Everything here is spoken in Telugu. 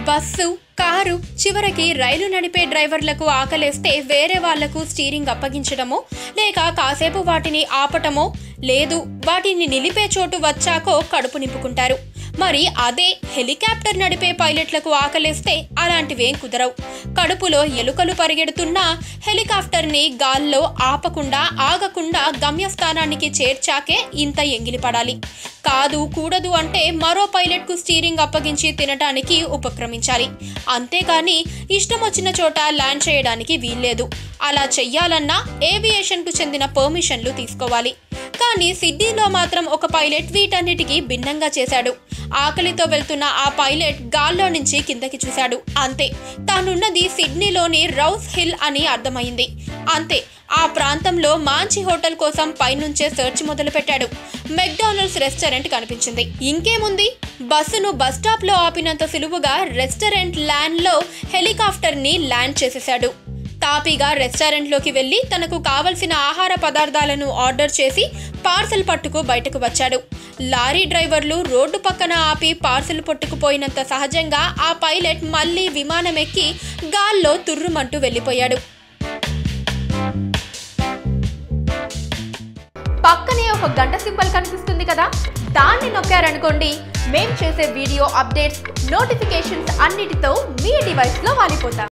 బస్సు కారు చివరికి రైలు నడిపే డ్రైవర్లకు ఆకలేస్తే వేరే వాళ్లకు స్టీరింగ్ అప్పగించడమో లేక కాసేపు వాటిని ఆపటమో లేదు వాటిని నిలిపే చోటు వచ్చాకో కడుపు నింపుకుంటారు మరి అదే హెలికాప్టర్ నడిపే పైలట్లకు ఆకలేస్తే అలాంటివేం కుదరవు కడుపులో ఎలుకలు పరిగెడుతున్నా హెలికాప్టర్ని గాల్లో ఆపకుండా ఆగకుండా గమ్యస్థానానికి చేర్చాకే ఇంత ఎంగిలిపడాలి కాదు కూడదు అంటే మరో పైలట్కు స్టీరింగ్ అప్పగించి తినడానికి ఉపక్రమించాలి అంతేగాని ఇష్టం వచ్చిన చోట ల్యాండ్ చేయడానికి వీల్లేదు అలా చెయ్యాలన్నా ఏవియేషన్కు చెందిన పర్మిషన్లు తీసుకోవాలి కానీ సిడ్నీలో మాత్రం ఒక పైలట్ వీటన్నిటికీ భిన్నంగా చేశాడు ఆకలితో వెళ్తున్న ఆ పైలట్ గాల్లో నుంచి కిందకి చూశాడు అంతే తానున్నది సిడ్నీలోని రౌస్ హిల్ అని అర్థమైంది అంతే ఆ ప్రాంతంలో మాంచి హోటల్ కోసం పైనుంచే సెర్చ్ మొదలుపెట్టాడు మెక్డానల్డ్స్ రెస్టారెంట్ కనిపించింది ఇంకేముంది బస్సును బస్ స్టాప్ లో ఆపినంత సులువుగా రెస్టారెంట్ ల్యాండ్ లో హెలికాప్టర్ ని ల్యాండ్ చేసేశాడు తాపీగా రెస్టారెంట్లోకి వెళ్ళి తనకు కావలసిన ఆహార పదార్థాలను ఆర్డర్ చేసి పార్సల్ పట్టుకు బయటకు వచ్చాడు లారీ డ్రైవర్లు రోడ్డు పక్కన ఆపి పార్సల్ పట్టుకుపోయినంత సహజంగా ఆ పైలట్ మళ్ళీ విమానం ఎక్కి గాల్లో తుర్రుమంటూ వెళ్ళిపోయాడు పక్కనే ఒక గంట సింబల్ కనిపిస్తుంది కదా దాన్ని నొక్కారనుకోండి మేం చేసే వీడియో అప్డేట్స్ నోటిఫికేషన్స్ అన్నిటితో మీ డివైస్లో వాలిపోతాం